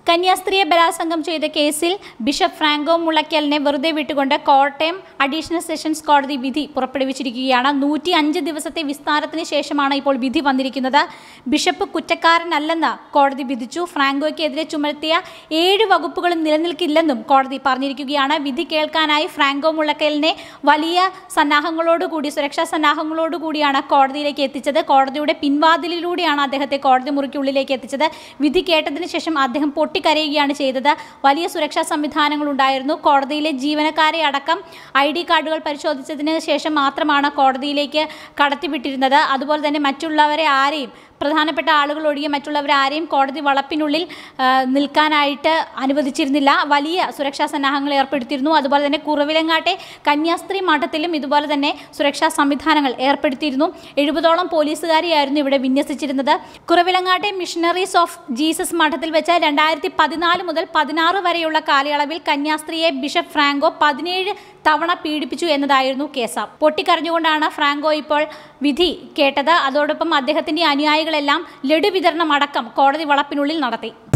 കന്യാസ്ത്രീയെ ബലാത്സംഗം ചെയ്ത കേസിൽ ബിഷപ്പ് ഫ്രാങ്കോ മുളയ്ക്കലിനെ വെറുതെ വിട്ടുകൊണ്ട് കോട്ടയം അഡീഷണൽ സെഷൻസ് കോടതി വിധി പുറപ്പെടുവിച്ചിരിക്കുകയാണ് നൂറ്റി അഞ്ച് ദിവസത്തെ വിസ്താരത്തിന് ശേഷമാണ് ഇപ്പോൾ വിധി വന്നിരിക്കുന്നത് ബിഷപ്പ് കുറ്റക്കാരനല്ലെന്ന് കോടതി വിധിച്ചു ഫ്രാങ്കോയ്ക്കെതിരെ ചുമത്തിയ ഏഴ് വകുപ്പുകളും നിലനിൽക്കില്ലെന്നും കോടതി പറഞ്ഞിരിക്കുകയാണ് വിധി കേൾക്കാനായി ഫ്രാങ്കോ മുളയ്ക്കലിനെ വലിയ സന്നാഹങ്ങളോടുകൂടി സുരക്ഷാ സന്നാഹങ്ങളോടുകൂടിയാണ് കോടതിയിലേക്ക് എത്തിച്ചത് കോടതിയുടെ പിൻവാതിലിലൂടെയാണ് അദ്ദേഹത്തെ കോടതി മുറിക്കുള്ളിലേക്ക് എത്തിച്ചത് വിധി കേട്ടതിന് ശേഷം അദ്ദേഹം പൊട്ടിക്കരയുകയാണ് ചെയ്തത് വലിയ സുരക്ഷാ സംവിധാനങ്ങൾ ഉണ്ടായിരുന്നു കോടതിയിലെ ജീവനക്കാരെ അടക്കം ഐ ഡി കാർഡുകൾ പരിശോധിച്ചതിന് ശേഷം മാത്രമാണ് കോടതിയിലേക്ക് കടത്തിവിട്ടിരുന്നത് അതുപോലെ തന്നെ മറ്റുള്ളവരെ ആരെയും പ്രധാനപ്പെട്ട ആളുകൾ ഒഴികെ മറ്റുള്ളവരെ ആരെയും കോടതി വളപ്പിനുള്ളിൽ ആ, നിൽക്കാനായിട്ട് അനുവദിച്ചിരുന്നില്ല വലിയ സുരക്ഷാ സന്നാഹങ്ങൾ ഏർപ്പെടുത്തിയിരുന്നു അതുപോലെ തന്നെ കുറവിലങ്ങാട്ടെ കന്യാസ്ത്രീ മഠത്തിലും ഇതുപോലെ തന്നെ സുരക്ഷാ സംവിധാനങ്ങൾ ഏർപ്പെടുത്തിയിരുന്നു എഴുപതോളം പോലീസുകാരെയായിരുന്നു ഇവിടെ വിന്യസിച്ചിരുന്നത് കുറവിലങ്ങാട്ടെ മിഷണറീസ് ഓഫ് ജീസസ് മഠത്തിൽ വെച്ച് രണ്ടായിരത്തി പതിനാല് മുതൽ പതിനാറ് വരെയുള്ള കാലയളവിൽ കന്യാസ്ത്രീയെ ബിഷപ്പ് ഫ്രാങ്കോ പതിനേഴ് തവണ പീഡിപ്പിച്ചു എന്നതായിരുന്നു കേസ് പൊട്ടിക്കരഞ്ഞുകൊണ്ടാണ് ഫ്രാങ്കോ ഇപ്പോൾ വിധി കേട്ടത് അതോടൊപ്പം അദ്ദേഹത്തിന്റെ അനുയായികളെല്ലാം ലഡു വിതരണം അടക്കം കോടതി വളപ്പിനുള്ളിൽ നടത്തി